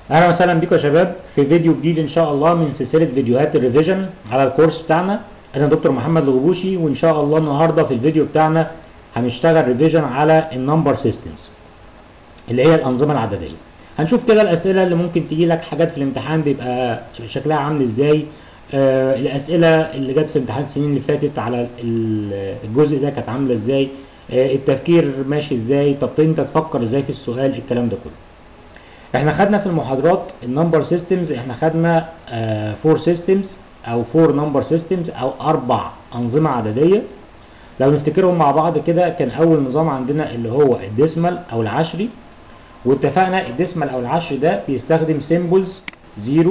اهلا وسهلا بيكم يا شباب في فيديو جديد ان شاء الله من سلسله فيديوهات الريفيجن على الكورس بتاعنا انا دكتور محمد الغبوشي وان شاء الله النهارده في الفيديو بتاعنا هنشتغل ريفيجن على النمبر سيستمز اللي هي الانظمه العدديه هنشوف كده الاسئله اللي ممكن تيجي لك حاجات في الامتحان بيبقى شكلها عامل ازاي آه الاسئله اللي جت في امتحان السنين اللي فاتت على ال- الجزء ده كانت عامله ازاي آه التفكير ماشي ازاي طب انت تفكر ازاي في السؤال الكلام ده كله احنا خدنا في المحاضرات النمبر سيستمز احنا خدنا فور سيستمز او فور نمبر سيستمز او اربع انظمه عدديه لو نفتكرهم مع بعض كده كان اول نظام عندنا اللي هو الديسمال او العشري واتفقنا الديسمال او العشري ده بيستخدم سيمبلز زيرو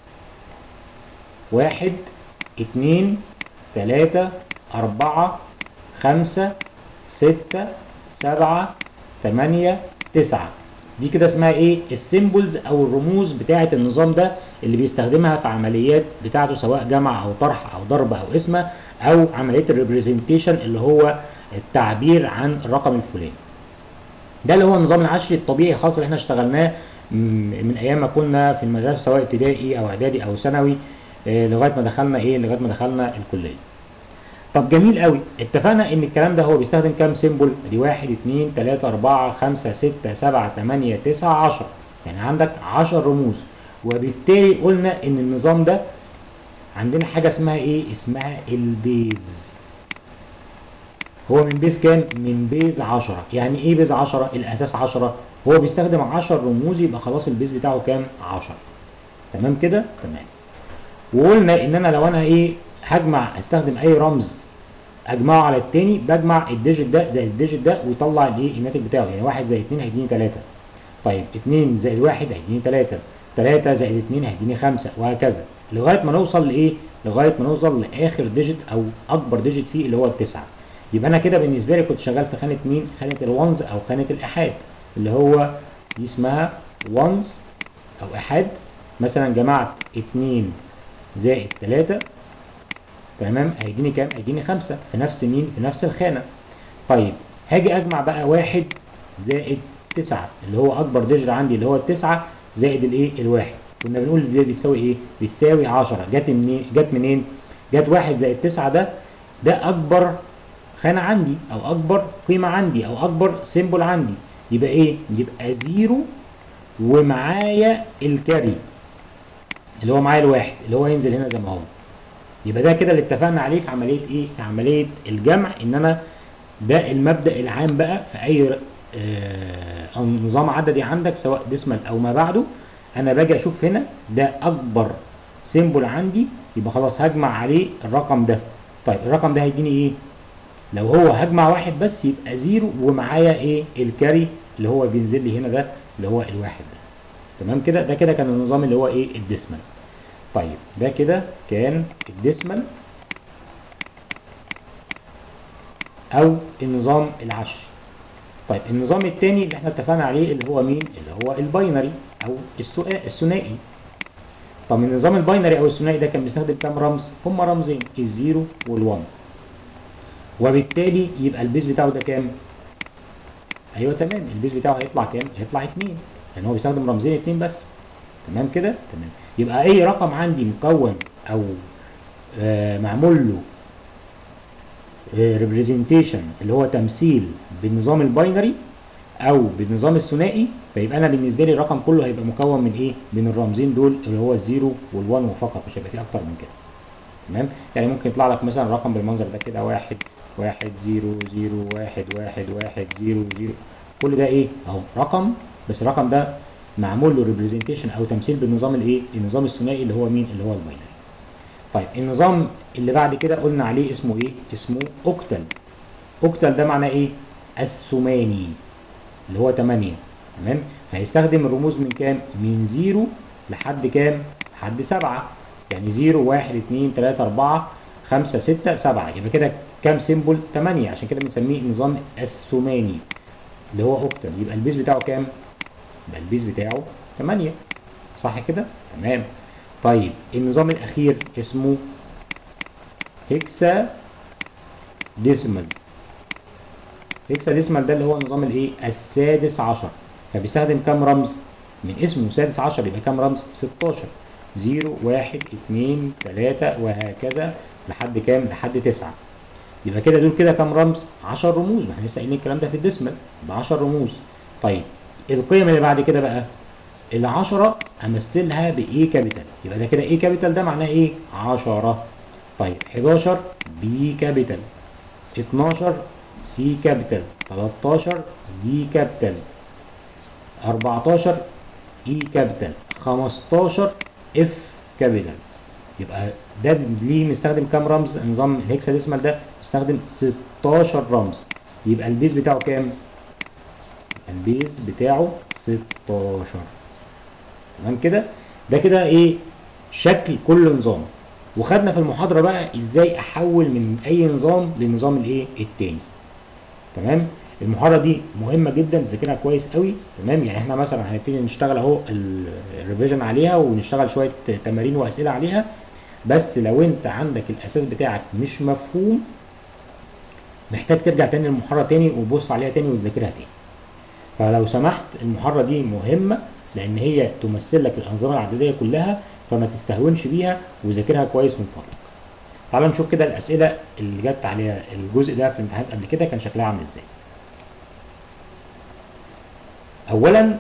واحد اتنين تلاتة أربعة خمسة ستة سبعة تمانية تسعة دي كده اسمها ايه السيمبلز او الرموز بتاعه النظام ده اللي بيستخدمها في عمليات بتاعته سواء جمع او طرح او ضرب او قسمه او عمليه الريبريزنتيشن اللي هو التعبير عن الرقم الفلاني ده اللي هو النظام العشري الطبيعي خالص اللي احنا اشتغلناه م- من ايام ما كنا في المدرسه سواء ابتدائي او اعدادي او ثانوي آه، لغايه ما دخلنا ايه لغايه ما دخلنا الكليه طب جميل قوي اتفقنا ان الكلام ده هو بيستخدم كام سيمبل دي واحد اتنين تلاتة اربعة خمسة ستة سبعة تمانية تسعة عشرة يعني عندك عشر رموز وبالتالي قلنا ان النظام ده عندنا حاجة اسمها ايه اسمها البيز هو من بيز كام من بيز عشرة يعني ايه بيز عشرة الاساس عشرة هو بيستخدم عشر رموز يبقى خلاص البيز بتاعه كام عشرة تمام كده تمام وقلنا ان انا لو انا ايه هجمع استخدم اي رمز اجمعه على التاني بجمع الديجيت ده زائد الديجيت ده ويطلع الايه الناتج بتاعه يعني واحد زائد اتنين هيديني تلاته طيب اتنين زائد واحد هيديني تلاته تلاته زائد اتنين هيديني خمسه وهكذا لغايه ما نوصل لايه؟ لغايه ما نوصل لاخر ديجيت او اكبر ديجيت فيه اللي هو التسعه يبقى انا كده بالنسبه لي كنت شغال في خانه مين؟ خانه الونز او خانه الاحاد اللي هو دي اسمها ونز او احاد مثلا جمعت اتنين زائد تلاته تمام هيديني كام؟ هيديني خمسة في نفس مين؟ في نفس الخانة. طيب هاجي أجمع بقى واحد زائد تسعة اللي هو أكبر ديجيت عندي اللي هو التسعة زائد الإيه؟ الواحد. كنا بنقول ده بيساوي إيه؟ بيساوي 10 جت منين؟ جت منين؟ جت واحد زائد تسعة ده ده أكبر خانة عندي أو أكبر قيمة عندي أو أكبر سيمبل عندي. يبقى إيه؟ يبقى زيرو ومعايا الكاري اللي هو معايا الواحد اللي هو ينزل هنا زي ما هو. يبقى ده كده اللي اتفقنا عليه في عمليه ايه؟ في عمليه الجمع ان انا ده المبدا العام بقى في اي آه نظام عددي عندك سواء ديسمال او ما بعده انا باجي اشوف هنا ده اكبر سيمبل عندي يبقى خلاص هجمع عليه الرقم ده طيب الرقم ده هيديني ايه؟ لو هو هجمع واحد بس يبقى زيرو ومعايا ايه؟ الكاري اللي هو بينزل لي هنا ده اللي هو الواحد ده تمام كده ده كده كان النظام اللي هو ايه؟ الديسمال طيب ده كده كان الديسمال او النظام العشري طيب النظام الثاني اللي احنا اتفقنا عليه اللي هو مين اللي هو الباينري او السؤال الثنائي طب النظام الباينري او الثنائي ده كان بيستخدم كام رمز هم رمزين الزيرو والوان وبالتالي يبقى البيز بتاعه ده كام ايوه تمام البيز بتاعه هيطلع كام هيطلع اتنين لان هو بيستخدم رمزين اتنين بس تمام كده تمام يبقى اي رقم عندي مكون او آه معمول له ريبريزنتيشن اللي هو تمثيل بالنظام الباينري او بالنظام الثنائي فيبقى انا بالنسبه لي الرقم كله هيبقى مكون من ايه من الرمزين دول اللي هو الزيرو والوان وفقط مش هيبقى فيه اكتر من كده تمام يعني ممكن يطلع لك مثلا رقم بالمنظر ده كده واحد واحد زيرو زيرو واحد واحد واحد زيرو زيرو كل ده ايه اهو رقم بس الرقم ده معمول له ريبريزنتيشن او تمثيل بالنظام الايه النظام الثنائي اللي هو مين اللي هو الباينري طيب النظام اللي بعد كده قلنا عليه اسمه ايه اسمه اوكتل اوكتل ده معناه ايه الثماني اللي هو 8 تمام فهيستخدم الرموز من كام من 0 لحد كام لحد 7 يعني 0 1 2 3 4 5 6 7 يبقى كده كام سيمبل 8 عشان كده بنسميه نظام الثماني اللي هو اوكتل يبقى البيز بتاعه كام يبقى البيز بتاعه 8 صح كده تمام طيب النظام الاخير اسمه هيكسا ديسمال هيكسا ديسمال ده اللي هو نظام الايه السادس عشر فبيستخدم كام رمز من اسمه سادس عشر يبقى كام رمز 16 0 1 2 3 وهكذا لحد كام لحد 9 يبقى كده دول كده كام رمز 10 رموز ما احنا لسه قايلين الكلام ده في الديسمال يبقى 10 رموز طيب القيم اللي بعد كده بقى العشرة امثلها بايه كابيتال يبقى ده كده ايه كابيتال ده معناه ايه 10 طيب 11 بي كابيتال 12 سي كابيتال 13 دي كابيتال 14 اي كابيتال 15 اف كابيتال يبقى ده ليه مستخدم كام رمز نظام الهكساديسمال ده مستخدم 16 رمز يبقى البيز بتاعه كام البيز بتاعه 16 تمام كده ده كده ايه شكل كل نظام وخدنا في المحاضره بقى ازاي احول من اي نظام للنظام الايه التاني تمام المحاضره دي مهمه جدا تذاكرها كويس قوي تمام يعني احنا مثلا هنبتدي نشتغل اهو الريفيجن عليها ونشتغل شويه تمارين واسئله عليها بس لو انت عندك الاساس بتاعك مش مفهوم محتاج ترجع تاني للمحاضره تاني وتبص عليها تاني وتذاكرها تاني فلو سمحت المحاضره دي مهمه لان هي تمثل لك الانظمه العدديه كلها فما تستهونش بيها وذاكرها كويس من فضلك تعالوا نشوف كده الاسئله اللي جت عليها الجزء ده في الامتحانات قبل كده كان شكلها عامل ازاي اولا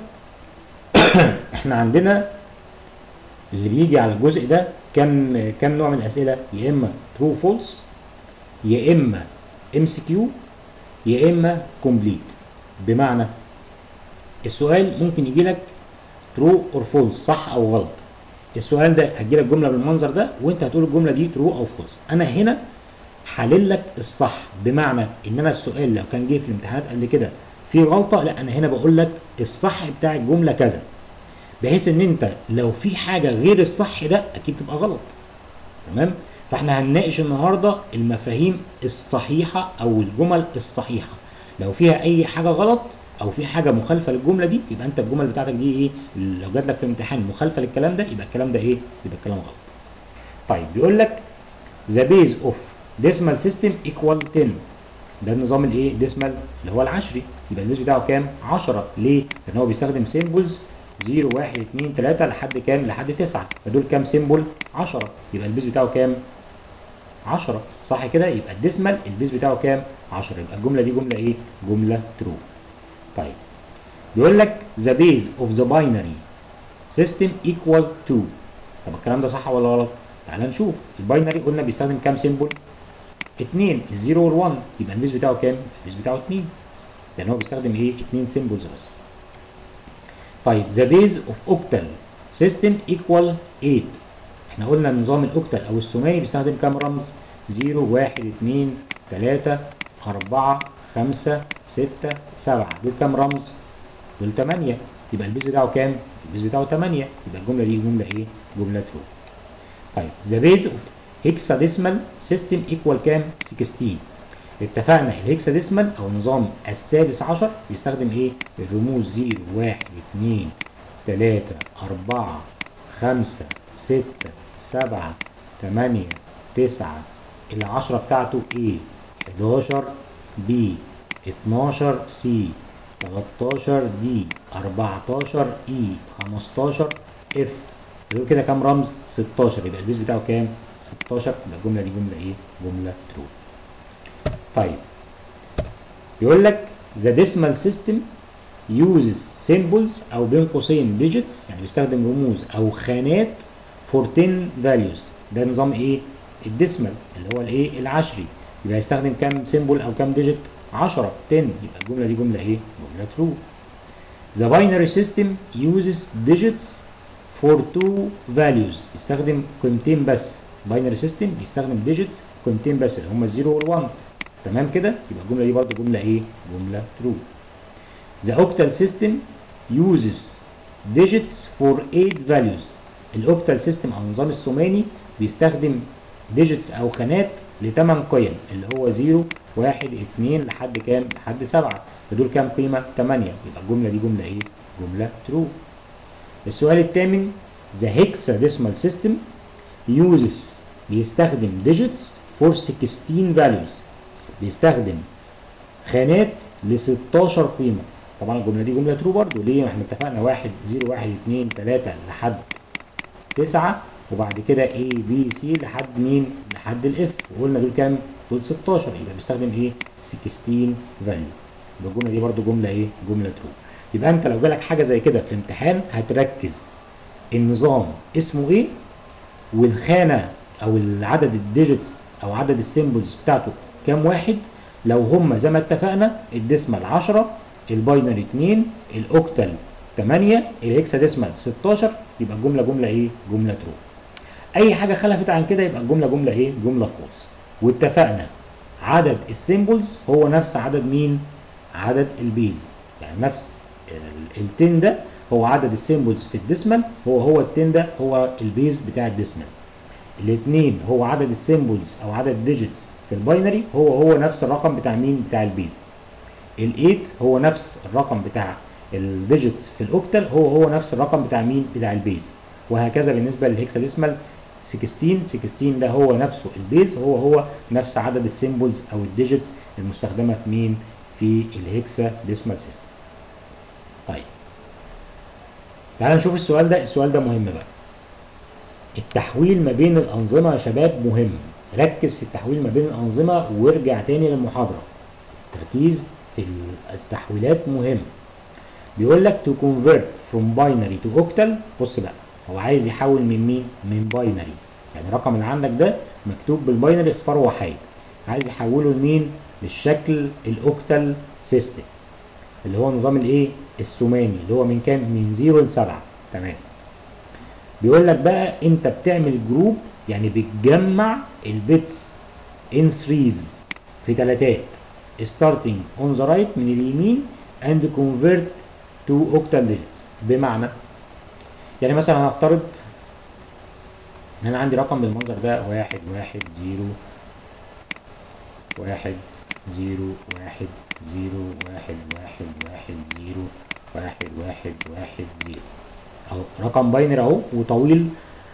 احنا عندنا اللي بيجي على الجزء ده كم كم نوع من الاسئله يا اما ترو فولس يا اما ام سي كيو يا اما كومبليت بمعنى السؤال ممكن يجي لك ترو اور فولس صح او غلط السؤال ده هتجي لك جمله بالمنظر ده وانت هتقول الجمله دي ترو او فولس انا هنا حلل لك الصح بمعنى ان انا السؤال لو كان جه في الامتحانات قبل كده في غلطه لا انا هنا بقول لك الصح بتاع الجمله كذا بحيث ان انت لو في حاجه غير الصح ده اكيد تبقى غلط تمام فاحنا هنناقش النهارده المفاهيم الصحيحه او الجمل الصحيحه لو فيها اي حاجه غلط او في حاجه مخالفه للجمله دي يبقى انت الجمل بتاعتك دي ايه لو جات لك في الامتحان مخالفه للكلام ده يبقى الكلام ده ايه يبقى الكلام غلط طيب بيقول لك ذا بيز اوف ديسمال سيستم ايكوال 10 ده النظام الايه ديسمال اللي هو العشري يبقى البيز بتاعه كام 10 ليه لان هو بيستخدم سيمبلز 0 1 2 3 لحد كام لحد 9 فدول كام سيمبل 10 يبقى البيز بتاعه كام 10 صح كده يبقى الديسمال البيز بتاعه كام 10 يبقى الجمله دي جمله ايه جمله ترو طيب بيقول لك the base of the binary system equal to طب الكلام ده صح ولا غلط؟ تعال نشوف الباينري قلنا بيستخدم كام سيمبل؟ 2 الزيرو وال1 يبقى البيز بتاعه كام؟ البيز بتاعه 2 لان هو بيستخدم ايه؟ 2 سيمبلز بس طيب the base of octal system equal 8 احنا قلنا نظام الاوكتال او الثماني بيستخدم كام رمز؟ 0 1 2 3 4 5 6 7 دول كام رمز؟ دول 8 يبقى البيز بتاعه كام؟ البيز بتاعه 8 يبقى الجمله دي جمله ايه؟ جمله ترو. طيب ذا بيز اوف هيكساديسمال سيستم ايكوال كام؟ 16 اتفقنا الهيكساديسمال او النظام السادس عشر بيستخدم ايه؟ الرموز 0 1 2 3 4 5 6 7 8 9 العشرة بتاعته ايه؟ 11 بي 12 سي 13 دي 14 اي 15 اف دول كده كام رمز 16 يبقى البيز بتاعه كام 16 يبقى الجمله دي جمله ايه جمله ترو طيب يقول لك the decimal system uses symbols او بين قوسين digits يعني بيستخدم رموز او خانات for 10 values ده نظام ايه الديسمال اللي هو الايه العشري يبقى يستخدم كام سيمبل او كام ديجيت 10 10 يبقى الجمله دي جمله ايه جمله true The binary system uses digits for two values يستخدم قيمتين بس binary system بيستخدم digits قيمتين بس اللي هم الزيرو وال1 تمام كده يبقى الجمله دي برضه جمله ايه جمله true The octal system uses digits for 8 values الاوكتال سيستم او النظام الثماني بيستخدم digits او خانات لثمان قيم اللي هو 0 1 2 لحد كام لحد 7 فدول كام قيمه 8 يبقى الجمله دي جمله ايه جمله true السؤال الثامن the hexadecimal system uses بيستخدم digits for 16 values بيستخدم خانات ل 16 قيمه طبعا الجمله دي جمله ترو برضو ليه؟ ما احنا اتفقنا 1 0 1 2 3 لحد 9 وبعد كده A B C لحد مين؟ لحد الاف وقلنا دول كام؟ دول 16 يبقى بيستخدم ايه؟ 16 فاليو يبقى الجمله دي برضو جمله ايه؟ جمله ترو يبقى انت لو جالك حاجه زي كده في الامتحان هتركز النظام اسمه ايه والخانه او عدد الديجيتس او عدد السيمبلز بتاعته كام واحد لو هم زي ما اتفقنا الديسمال 10 الباينري 2 الاوكتال 8 الهكساديسمال 16 يبقى الجمله جمله ايه؟ جمله ترو. اي حاجه خلفت عن كده يبقى الجمله جمله ايه؟ جمله فولس. واتفقنا عدد السيمبلز هو نفس عدد مين؟ عدد البيز يعني نفس ال 10 ده هو عدد السيمبلز في الديسمال هو هو ال 10 ده هو البيز بتاع الديسمال. الاثنين هو عدد السيمبلز او عدد الديجيتس في الباينري هو هو نفس الرقم بتاع مين؟ بتاع البيز. ال8 هو نفس الرقم بتاع الديجيتس في الاوكتال هو هو نفس الرقم بتاع مين؟ بتاع البيز. وهكذا بالنسبه للهكساديسمال 16 16 ده هو نفسه البيز هو هو نفس عدد السيمبلز او الديجيتس المستخدمه في مين؟ في الهكسا ديسمال سيستم. طيب تعال نشوف السؤال ده السؤال ده مهم بقى. التحويل ما بين الانظمه يا شباب مهم ركز في التحويل ما بين الانظمه وارجع تاني للمحاضره. التركيز في التحويلات مهم. بيقول لك to convert from binary to octal بص بقى هو عايز يحول من مين؟ من باينري يعني الرقم اللي عندك ده مكتوب بالباينري اصفار وحيد عايز يحوله لمين؟ للشكل الاوكتال سيستم اللي هو نظام الايه؟ الثماني اللي هو من كام؟ من 0 ل 7 تمام بيقول لك بقى انت بتعمل جروب يعني بتجمع البيتس ان ثريز في تلاتات starting on the right من اليمين and convert to octal digits بمعنى يعني مثلا هنفترض ان انا عندي رقم بالمنظر ده واحد واحد زيرو واحد زيرو واحد زيرو واحد واحد واحد زيرو واحد واحد واحد زيرو اهو رقم باينري اهو وطويل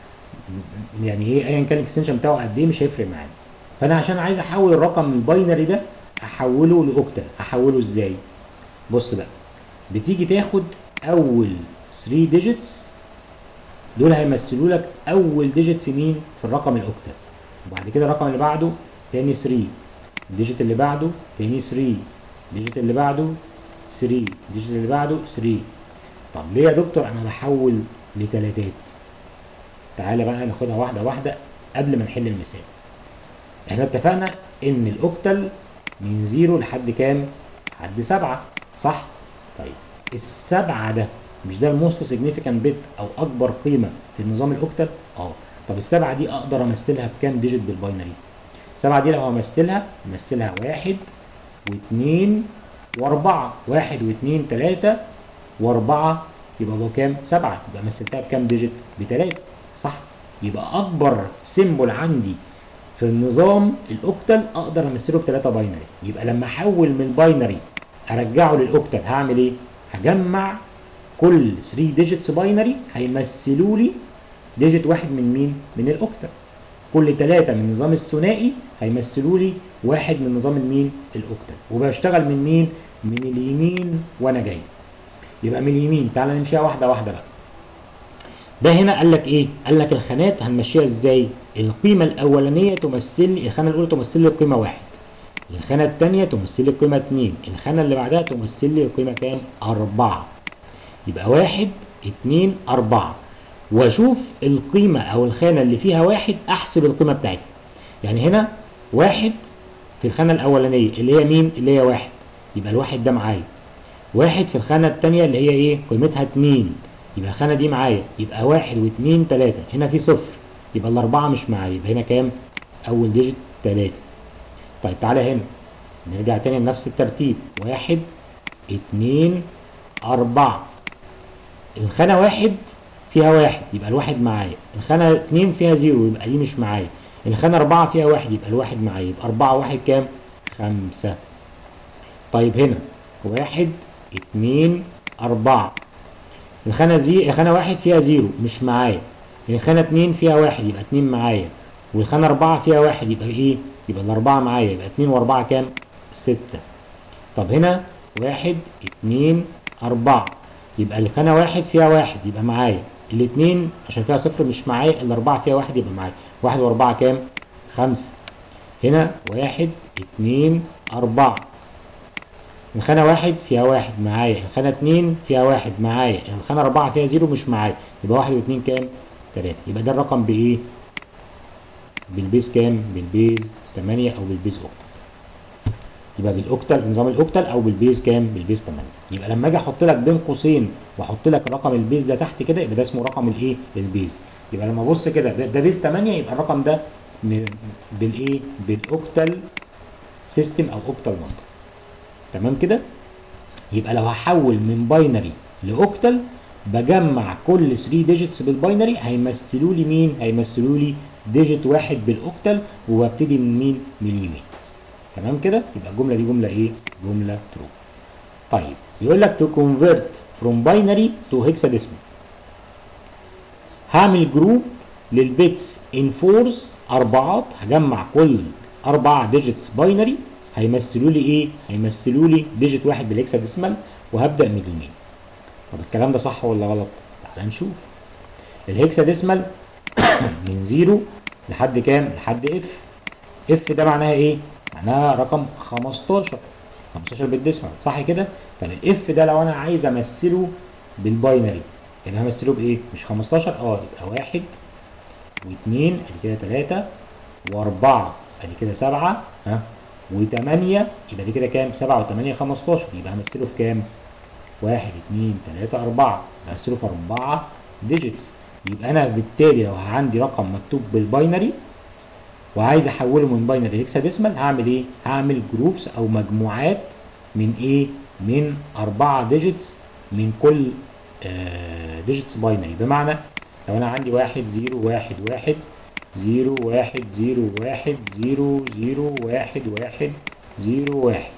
يعني ايه ايا كان الاكستنشن بتاعه قد ايه مش هيفرق معانا فانا عشان عايز احول الرقم الباينري ده احوله لاوكتال احوله ازاي بص بقى بتيجي تاخد اول 3 ديجيتس دول هيمثلوا لك اول ديجيت في مين في الرقم الاوكتال وبعد كده الرقم اللي بعده تاني 3 الديجيت اللي بعده تاني 3 الديجيت اللي بعده 3 الديجيت اللي بعده 3 طب ليه يا دكتور انا بحول لتلاتات تعالى بقى ناخدها واحده واحده قبل ما نحل المثال احنا اتفقنا ان الاوكتال من زيرو لحد كام لحد سبعة صح طيب السبعة ده مش ده الموست سيجنيفيكانت بت او اكبر قيمة في النظام الاوكتال اه طب السبعة دي اقدر امثلها بكام ديجيت بالباينري السبعة دي لو همثلها امثلها واحد واثنين واربعة واحد واثنين تلاتة واربعة يبقى هو كام سبعة يبقى مثلتها بكام ديجيت بتلاتة صح يبقى اكبر سيمبل عندي في النظام الاوكتال اقدر امثله بثلاثه باينري يبقى لما احول من باينري ارجعه للاوكتال هعمل ايه هجمع كل 3 ديجيتس باينري هيمثلوا لي ديجيت واحد من مين من الاوكتال كل ثلاثه من النظام الثنائي هيمثلوا لي واحد من نظام المين الاوكتال وبشتغل من مين من اليمين وانا جاي يبقى من اليمين تعالى نمشيها واحده واحده بقى ده هنا قال لك ايه؟ قال لك الخانات هنمشيها ازاي؟ القيمة الأولانية تمثل لي الخانة الأولى تمثل لي القيمة واحد. الخانة الثانية تمثل لي القيمة اتنين، الخانة اللي بعدها تمثل لي القيمة كام؟ أربعة. يبقى واحد اتنين أربعة. وأشوف القيمة أو الخانة اللي فيها واحد أحسب القيمة بتاعتها. يعني هنا واحد في الخانة الأولانية اللي هي مين؟ اللي هي واحد. يبقى الواحد ده معايا. واحد في الخانة الثانية اللي هي إيه؟ قيمتها اتنين. يبقى الخانة دي معايا يبقى واحد واثنين تلاتة هنا في صفر يبقى الأربعة مش معايا يبقى هنا كام؟ أول ديجيت تلاتة طيب تعالى هنا نرجع تاني لنفس الترتيب واحد اتنين أربعة الخانة واحد فيها واحد يبقى الواحد معايا الخانة اتنين فيها زيرو يبقى دي مش معايا الخانة أربعة فيها واحد يبقى الواحد معايا يبقى أربعة واحد كام؟ خمسة طيب هنا واحد اتنين أربعة الخانة زي الخانة واحد فيها زيرو مش معايا الخانة اتنين فيها واحد يبقى اتنين معايا والخانة أربعة فيها واحد يبقى إيه؟ يبقى الأربعة معايا يبقى اتنين وأربعة كام؟ ستة طب هنا واحد اتنين أربعة يبقى الخانة واحد فيها واحد يبقى معايا الاتنين عشان فيها صفر مش معايا الأربعة فيها واحد يبقى معايا واحد وأربعة كام؟ خمسة هنا واحد اتنين أربعة الخانة واحد فيها واحد معايا الخانة اتنين فيها واحد معايا الخانة أربعة فيها زيرو مش معايا يبقى واحد واتنين كام؟ تلاتة يبقى ده الرقم بإيه؟ بالبيز كام؟ بالبيز تمانية أو بالبيز أوكتال يبقى بالاوكتال بنظام الاوكتال او بالبيز كام؟ بالبيز 8 يبقى لما اجي احط لك بين قوسين واحط لك رقم البيز ده تحت كده يبقى ده اسمه رقم الايه؟ البيز يبقى لما ابص كده ده, ده بيز 8 يبقى الرقم ده م- بالايه؟ بالاوكتال سيستم او اوكتال نمبر تمام كده؟ يبقى لو هحول من باينري لاوكتال بجمع كل 3 ديجيتس بالباينري هيمثلوا لي مين؟ هيمثلوا لي ديجيت واحد بالاوكتال وببتدي من مين؟ من اليمين تمام كده يبقى الجمله دي جمله ايه جمله ترو طيب يقول لك تو كونفيرت فروم باينري تو هيكساديسمال هعمل جروب للبيتس ان فورز اربعات هجمع كل اربع ديجيتس باينري هيمثلوا لي ايه هيمثلوا لي ديجيت واحد بالهكساديسمال وهبدا من اليمين طب الكلام ده صح ولا غلط تعال نشوف الهكساديسمال من زيرو لحد كام لحد اف اف ده معناها ايه معناها رقم 15 15 بالديسمال صح كده طب الاف ده لو انا عايز امثله بالباينري يبقى همثله بايه مش 15 اه يبقى واحد واثنين ادي كده ثلاثة واربعة ادي كده سبعة ها وثمانية يبقى دي كده كام؟ سبعة وثمانية 15 يبقى همثله في كام؟ واحد اثنين ثلاثة أربعة همثله في أربعة ديجيتس يبقى أنا بالتالي لو عندي رقم مكتوب بالباينري وعايز احوله من باينري هيكساديسمال هعمل ايه؟ هعمل جروبس او مجموعات من ايه؟ من أربعة ديجيتس من كل ديجيتس باينري بمعنى لو انا عندي واحد زيرو واحد واحد زيرو واحد زيرو واحد زيرو زيرو واحد واحد زيرو واحد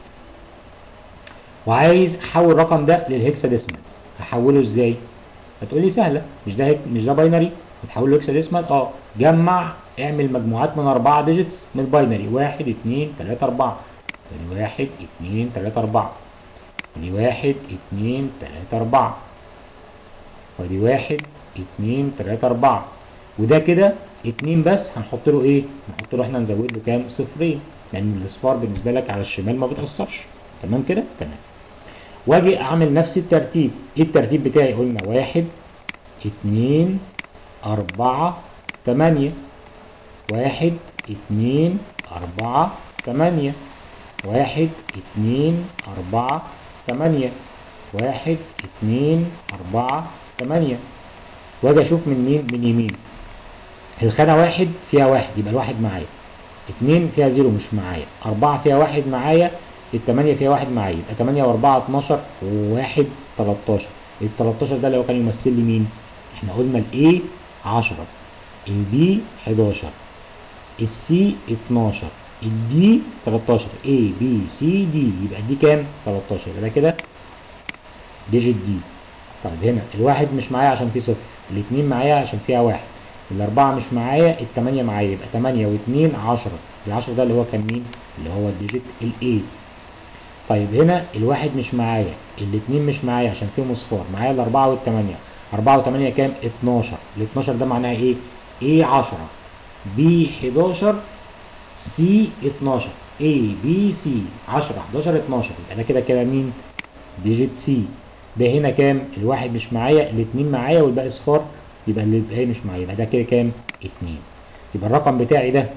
وعايز احول الرقم ده للهكساديسمال هحوله ازاي؟ هتقولي سهله مش ده هيك مش ده باينري هتحوله هكساديسمال اه جمع اعمل مجموعات من أربعة ديجيتس من الباينري واحد اتنين تلاتة أربعة ادي واحد اتنين تلاتة أربعة ادي واحد اتنين تلاتة أربعة وادي واحد اتنين تلاتة أربعة وده كده اتنين بس هنحط له ايه؟ هنحط له احنا نزود له كام؟ صفرين لأن الأصفار بالنسبة لك على الشمال ما بتأثرش تمام كده؟ تمام واجي أعمل نفس الترتيب ايه الترتيب بتاعي؟ قلنا واحد اتنين أربعة تمانية واحد اتنين أربعة تمانية واحد اتنين أربعة تمانية واحد اتنين أربعة تمانية واجي أشوف من مين من يمين الخانة واحد فيها واحد يبقى الواحد معايا اتنين فيها زيرو مش معايا أربعة فيها واحد معايا التمانية فيها واحد معايا يبقى تمانية وأربعة اتناشر وواحد تلاتاشر التلاتاشر ده اللي هو كان يمثل لي مين؟ احنا قلنا الإيه عشرة البي 11 السي 12 الدي 13 A B C D يبقى دي كام 13 يبقى ده كده ديجيت دي طيب هنا الواحد مش معايا عشان فيه صفر الاثنين معايا عشان فيها واحد الأربعة مش معايا التمانية معايا يبقى تمانية واتنين عشرة العشرة ده اللي هو كان مين؟ اللي هو الديجيت ال A طيب هنا الواحد مش معايا الاتنين مش معايا عشان فيهم اصفار معايا الأربعة والتمانية أربعة وتمانية كام؟ اتناشر ال 12 ده معناها إيه؟ A 10 B 11 C 12 A B C 10 11 12 يبقى ده كده كده مين؟ ديجيت سي ده هنا كام؟ الواحد مش معايا الاتنين معايا والباقي صفار يبقى اللي الباقي مش معايا يبقى ده كده كام؟ اتنين يبقى الرقم بتاعي ده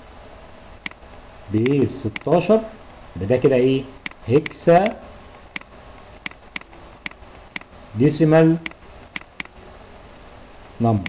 بيز 16 يبقى ده كده ايه؟ هكسا ديسيمال نمبر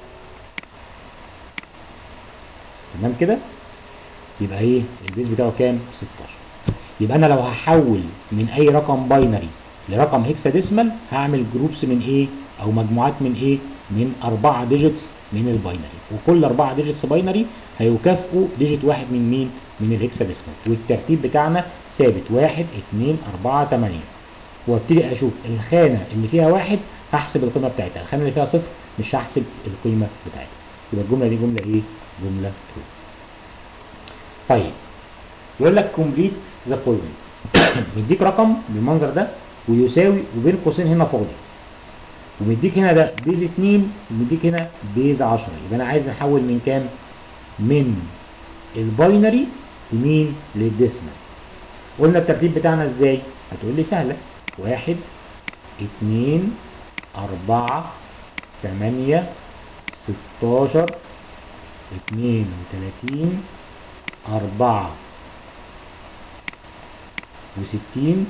تمام كده يبقى ايه البيز بتاعه كام 16 يبقى انا لو هحول من اي رقم باينري لرقم هكساديسمال هعمل جروبس من ايه او مجموعات من ايه من أربعة ديجيتس من الباينري وكل أربعة ديجيتس باينري هيكافئوا ديجيت واحد من مين من الهكساديسمال والترتيب بتاعنا ثابت واحد اتنين أربعة تمانية وابتدي اشوف الخانه اللي فيها واحد هحسب القيمه بتاعتها الخانه اللي فيها صفر مش هحسب القيمه بتاعتها يبقى الجمله دي جمله ايه جمله ترو طيب يقول لك كومبليت ذا فولوينج مديك رقم بالمنظر ده ويساوي وبين قوسين هنا فاضي ومديك هنا ده بيز 2 ومديك هنا بيز 10 يبقى انا عايز احول من كام؟ من الباينري لمين؟ للديسمال قلنا الترتيب بتاعنا ازاي؟ هتقول لي سهله واحد اتنين أربعة تمانية ستاشر اتنين وتلاتين أربعة وستين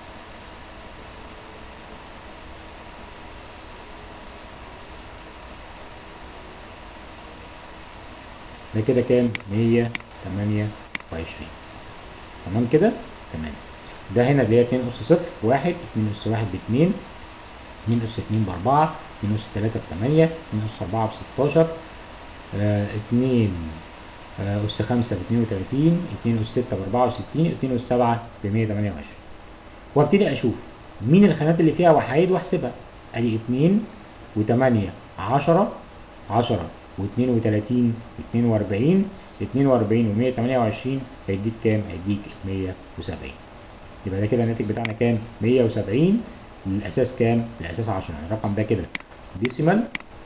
ده كده كام؟ مية تمانية وعشرين تمام كده؟ تمام ده هنا اللي هي اتنين أس صفر واحد اتنين أس واحد باتنين اتنين أس اتنين بأربعة اتنين أس تلاتة بتمانية اتنين أس أربعة بستاشر آه، اتنين آه، أس خمسة باتنين وتلاتين اتنين أس ستة بأربعة وستين اتنين أس سبعة بمية تمانية وعشرين وابتدي أشوف مين الخانات اللي فيها وحايد وأحسبها أدي اتنين وتمانية عشرة عشرة واتنين وتلاتين اتنين وأربعين اتنين وأربعين ومية تمانية وعشرين هيديك كام؟ هيديك مية وسبعين يبقى ده كده الناتج بتاعنا كام؟ مية وسبعين الأساس كام؟ الأساس عشرة يعني الرقم ده كده ديسيمال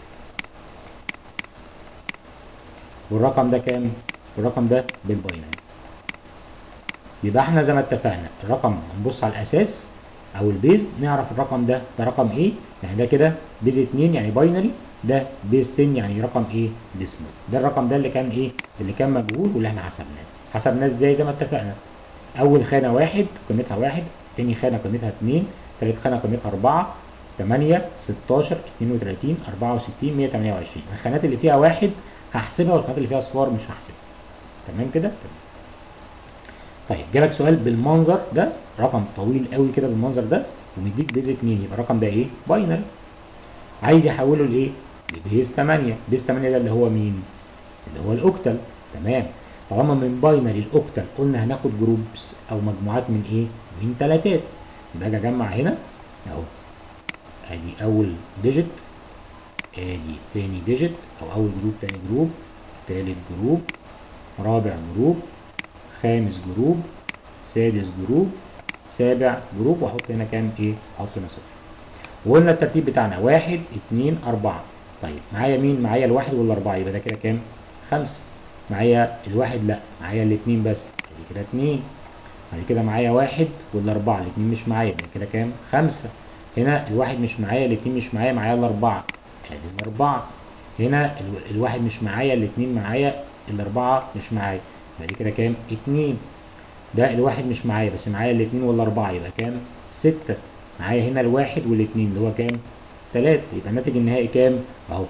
والرقم ده كام؟ والرقم ده بالباينري يبقى احنا زي ما اتفقنا الرقم هنبص على الاساس او البيز نعرف الرقم ده ده رقم ايه يعني ده كده بيز 2 يعني باينري ده بيز 10 يعني رقم ايه ديسمال ده الرقم ده اللي كان ايه اللي كان مجهول واللي احنا حسبناه حسبناه ازاي زي ما اتفقنا اول خانه واحد قيمتها واحد تاني خانه قيمتها 2 تالت خانه قيمتها 4 8 16 32 64 128 الخانات اللي فيها واحد هحسبها والخانات اللي فيها اصفار مش هحسبها تمام كده تمام طيب جالك سؤال بالمنظر ده رقم طويل قوي كده بالمنظر ده ومديك بيز 2 يبقى الرقم ده ايه باينري عايز يحوله لايه لبيز 8 بيز 8 ده اللي هو مين اللي هو الاوكتال تمام طالما من باينري الاوكتال قلنا هناخد جروبس او مجموعات من ايه من تلاتات يبقى اجي اجمع هنا اهو ادي اول ديجيت ادي تاني ديجيت او اول جروب تاني جروب تالت جروب رابع جروب خامس جروب سادس جروب سابع جروب واحط هنا كام ايه احط هنا صفر وقلنا الترتيب بتاعنا واحد اتنين اربعة طيب معايا مين معايا الواحد والاربعة يبقى ده كده كام خمسة معايا الواحد لا معايا الاتنين بس ادي كده اتنين بعد كده معايا واحد والاربعة الاتنين مش معايا يبقى كده كام خمسة هنا الواحد مش معايا الاتنين مش معايا معايا الاربعة ادي الاربعة هنا ال- الواحد مش معايا الاتنين معايا الاربعة مش معايا يبقى دي كده كام اتنين ده الواحد مش معايا بس معايا الاتنين والاربعة يبقى كام ستة معايا هنا الواحد والاتنين اللي هو كام تلاتة يبقى الناتج النهائي كام اهو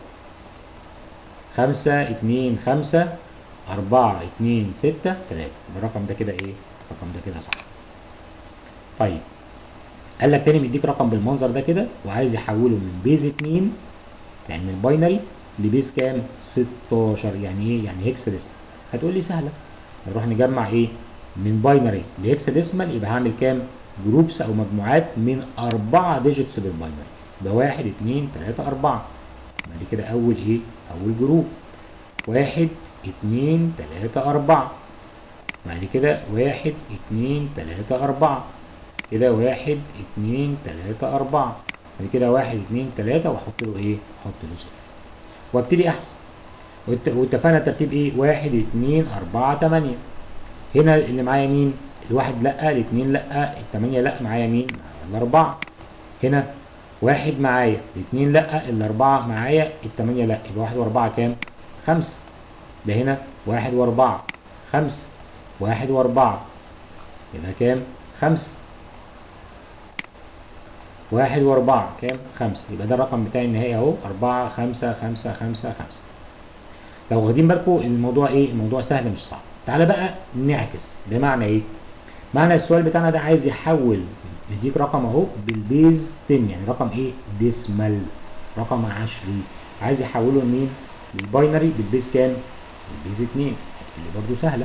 خمسة اتنين خمسة أربعة اتنين ستة تلاتة يبقى الرقم ده كده ايه الرقم ده كده صح طيب قال لك تاني مديك رقم بالمنظر ده كده وعايز يحوله من بيز 2 يعني من باينري لبيز كام 16 يعني ايه يعني هيكس ديسمال هتقول لي سهله نروح نجمع ايه من باينري لهيكس ديسمال يبقى هعمل كام جروبس او مجموعات من أربعة ديجيتس بالباينري ده واحد اتنين تلاتة أربعة بعد كده أول إيه؟ أول جروب واحد اتنين تلاتة أربعة بعد كده واحد اتنين تلاتة أربعة كده واحد اتنين تلاتة أربعة بعد كده واحد اتنين تلاتة وأحط له إيه؟ أحط له صفر وابتدي أحسب وات- واتفقنا الترتيب إيه؟ واحد اتنين أربعة تمانية هنا اللي معايا مين؟ الواحد لأ الاتنين لأ التمانية لأ معايا مين؟ معايا الأربعة هنا واحد معايا الاتنين لأ الأربعة معايا التمانية لأ يبقى واحد وأربعة كام؟ خمسة ده هنا واحد وأربعة خمسة واحد وأربعة يبقى كام؟ خمسة واحد وأربعة كام؟ خمسة يبقى ده الرقم بتاعي النهائي أهو أربعة خمسة خمسة خمسة خمسة لو واخدين بالكم الموضوع إيه؟ الموضوع سهل مش صعب تعالى بقى نعكس بمعنى إيه؟ معنى السؤال بتاعنا ده عايز يحول يديك رقم اهو بالبيز 10 يعني رقم ايه ديسمال رقم عشري عايز يحوله لمين للباينري بالبيز كام بالبيز 2 اللي برضو سهله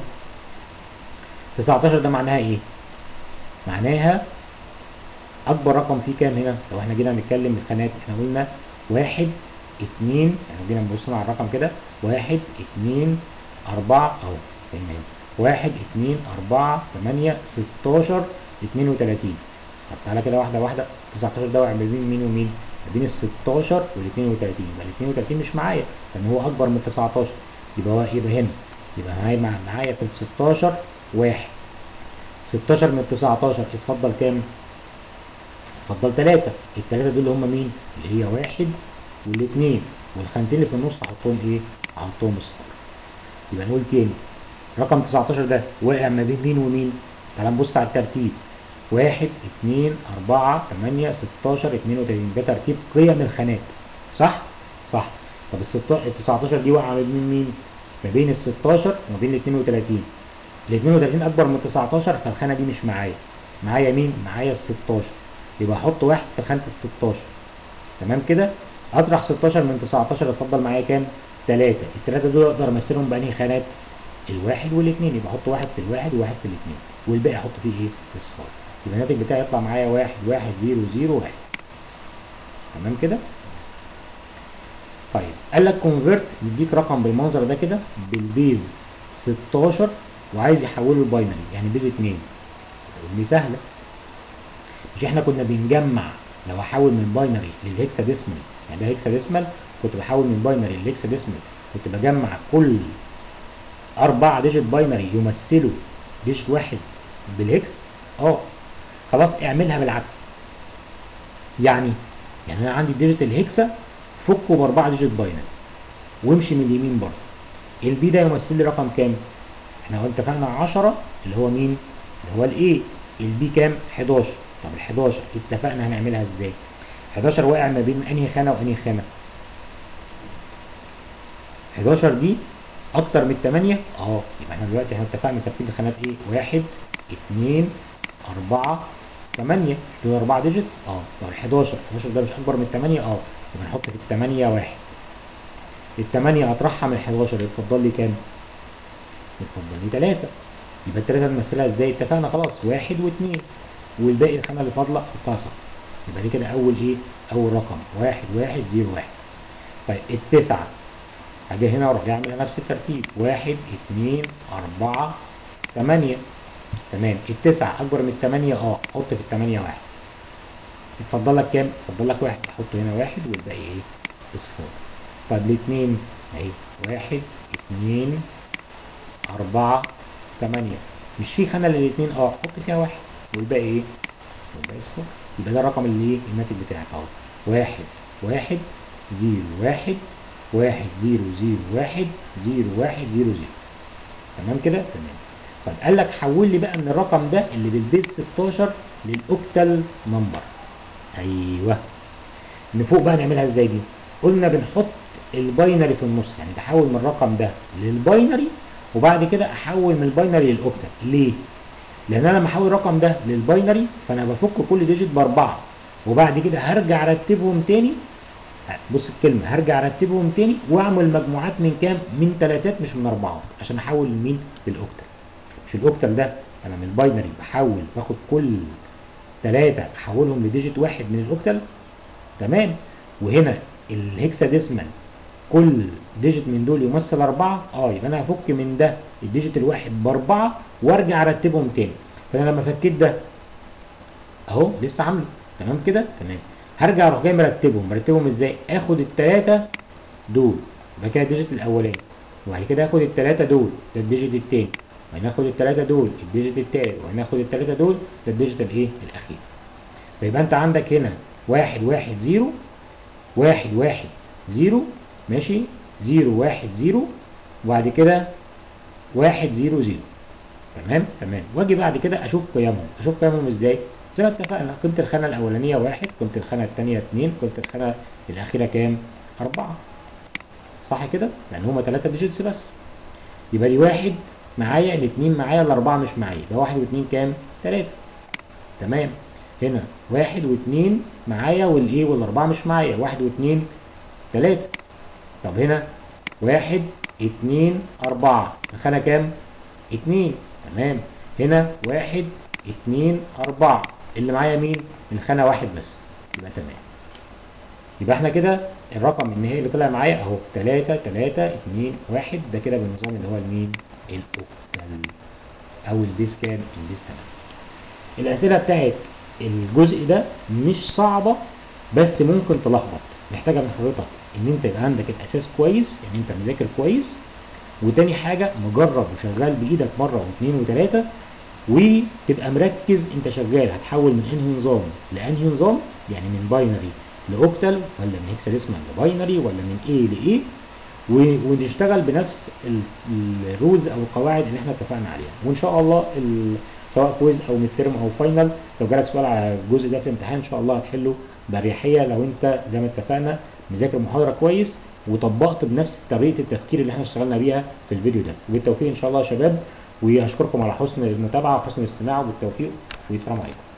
19 ده معناها ايه معناها اكبر رقم فيه كام هنا لو احنا جينا نتكلم الخانات احنا قلنا واحد اتنين يعني جينا بصينا على الرقم كده واحد اتنين اربعة اهو هنا هنا واحد اتنين اربعة تمانية ستاشر 32 طب تعالى كده واحده واحده 19 ده واقع ما بين مين ومين؟ ما بين ال 16 وال 32 يبقى ال 32 مش معايا لان هو اكبر من 19 يبقى هو يبقى هنا يبقى معايا مع- معايا في ال 16 واحد 16 من 19 اتفضل كام؟ اتفضل 3 الثلاثه دول هم مين؟ اللي هي واحد والاثنين والخانتين اللي في النص هحطهم ايه؟ هحطهم اصفار يبقى نقول تاني رقم 19 ده واقع ما بين مين ومين؟ تعال نبص على الترتيب واحد اتنين أربعة تمانية ستاشر اتنين وتلاتين ده ترتيب قيم الخانات صح؟ صح طب ال 19 دي واقعة ما بين مين؟ ما بين ال 16 وما بين ال 32 ال 32 أكبر من 19 فالخانة دي مش معايا معايا مين؟ معايا ال 16 يبقى أحط واحد في خانة ال 16 تمام كده؟ أطرح 16 من 19 اتفضل معايا كام؟ 3 الثلاثة دول أقدر أمثلهم بأنهي خانات؟ الواحد والاثنين يبقى احط واحد في الواحد وواحد في الاثنين والباقي احط فيه ايه؟ اصفار يبقى الناتج بتاعي يطلع معايا واحد واحد زيرو زيرو واحد تمام كده؟ طيب قال لك كونفرت يديك رقم بالمنظر ده كده بالبيز 16 وعايز يحوله لباينري يعني بيز 2 تقول لي سهله مش احنا كنا بنجمع لو احول من باينري للهكسا ديسمال يعني ده هكسا ديسمال كنت بحول من باينري للهكسا ديسمال كنت بجمع كل أربعة ديجيت باينري يمثلوا ديجيت واحد بالهكس اه خلاص اعملها بالعكس يعني يعني انا عندي ديجيت الهكسا فكه باربعة ديجيت باينري وامشي من اليمين برضه البي ده يمثل لي رقم كام؟ احنا قلنا اتفقنا 10 اللي هو مين؟ اللي هو الاي البي كام؟ 11 طب ال 11 اتفقنا هنعملها ازاي؟ 11 واقع ما بين انهي خانه وانهي خانه؟ 11 دي اكتر من 8 اه يبقى احنا دلوقتي احنا اتفقنا ترتيب الخانات ايه 1 2 4 8 دول 4 ديجيتس اه طب 11 11 ده مش اكبر من 8 اه يبقى نحط في ال 8 1 ال 8 اطرحها من 11 يتفضل لي كام؟ يتفضل لي 3 يبقى الثلاثه نمثلها ازاي؟ اتفقنا خلاص 1 و2 والباقي الخانه اللي فاضله حطها صفر يبقى دي كده اول ايه؟ اول رقم 1 1 0 1 طيب التسعه هاجي هنا واروح جاي اعمل نفس الترتيب واحد اتنين اربعة تمانية تمام التسعة اكبر من التمانية اه حط في التمانية واحد اتفضل لك كام؟ اتفضل لك واحد احط هنا واحد والباقي ايه؟ اصفار طب الاتنين اهي واحد اتنين اربعة تمانية مش في خانة للاتنين اه حط فيها واحد والباقي ايه؟ والباقي اصفار يبقى ده الرقم اللي ايه؟ الناتج بتاعك اهو واحد واحد زيرو واحد واحد زيرو زيرو واحد زيرو واحد زيرو زيرو تمام كده؟ تمام طيب قال لك حول لي بقى من الرقم ده اللي بالبيز 16 للاوكتال نمبر ايوه اللي فوق بقى نعملها ازاي دي؟ قلنا بنحط الباينري في النص يعني بحول من الرقم ده للباينري وبعد كده احول من الباينري للاوكتال ليه؟ لان انا لما احول الرقم ده للباينري فانا بفك كل ديجيت باربعه وبعد كده هرجع ارتبهم تاني بص الكلمه هرجع ارتبهم تاني واعمل مجموعات من كام؟ من ثلاثات مش من اربعات عشان احول لمين؟ للاوكتال مش الاوكتال ده انا من الباينري بحول باخد كل ثلاثه احولهم لديجيت واحد من الاوكتال تمام وهنا الهكسا ديسمال كل ديجيت من دول يمثل أربعة اه يبقى أنا هفك من ده الديجيت الواحد بأربعة وأرجع أرتبهم تاني فأنا لما فكيت ده أهو لسه عامله تمام كده تمام هرجع أروح جاي مرتبهم مرتبهم إزاي؟ آخد التلاتة دول يبقى كده الديجيت الأولاني وبعد كده آخد التلاتة دول ده الديجيت التاني وهناخد التلاتة دول الديجيت التالت وهناخد التلاتة دول ده الديجيت الإيه؟ الأخير فيبقى أنت عندك هنا واحد واحد زيرو واحد واحد زيرو ماشي زيرو واحد زيرو وبعد كده واحد زيرو زيرو تمام تمام واجي بعد كده اشوف قيمهم اشوف قيمهم ازاي زي ما اتفقنا قيمه الخانه الاولانيه واحد قيمه الخانه الثانيه اتنين قيمه الخانه الاخيره كام اربعه صح كده لان هما ثلاثه ديجيتس بس يبقى دي واحد معايا الاثنين معايا الاربعه مش معايا يبقى واحد واثنين كام ثلاثه تمام هنا واحد واثنين معايا والايه والاربعه مش معايا واحد واثنين ثلاثه طب هنا واحد اتنين أربعة الخانة كام؟ اتنين تمام هنا واحد اتنين أربعة اللي معايا مين؟ الخانة واحد بس يبقى تمام يبقى احنا كده الرقم النهائي اللي طلع معايا اهو تلاتة تلاتة اتنين واحد ده كده بالنظام اللي هو المين؟ الأوكتال أو البيس كام؟ البيس تمام الاسئله بتاعت الجزء ده مش صعبه بس ممكن تلخبط محتاجه من حضرتك ان انت يبقى عندك الاساس كويس يعني انت مذاكر كويس وتاني حاجه مجرب وشغال بايدك مره واثنين وثلاثه وتبقى مركز انت شغال هتحول من انهي نظام لانهي نظام يعني من باينري لاوكتال ولا من هيكساديسمال لباينري ولا من ايه لايه و- ونشتغل بنفس الرولز او القواعد اللي احنا اتفقنا عليها وان شاء الله ال- سواء كويز او ميد ترم او فاينل لو جالك سؤال على الجزء ده في الامتحان ان شاء الله هتحله باريحيه لو انت زي ما اتفقنا مذاكر محاضره كويس وطبقت بنفس طريقه التفكير اللي احنا اشتغلنا بيها في الفيديو ده وبالتوفيق ان شاء الله يا شباب واشكركم على حسن المتابعه وحسن الاستماع وبالتوفيق والسلام عليكم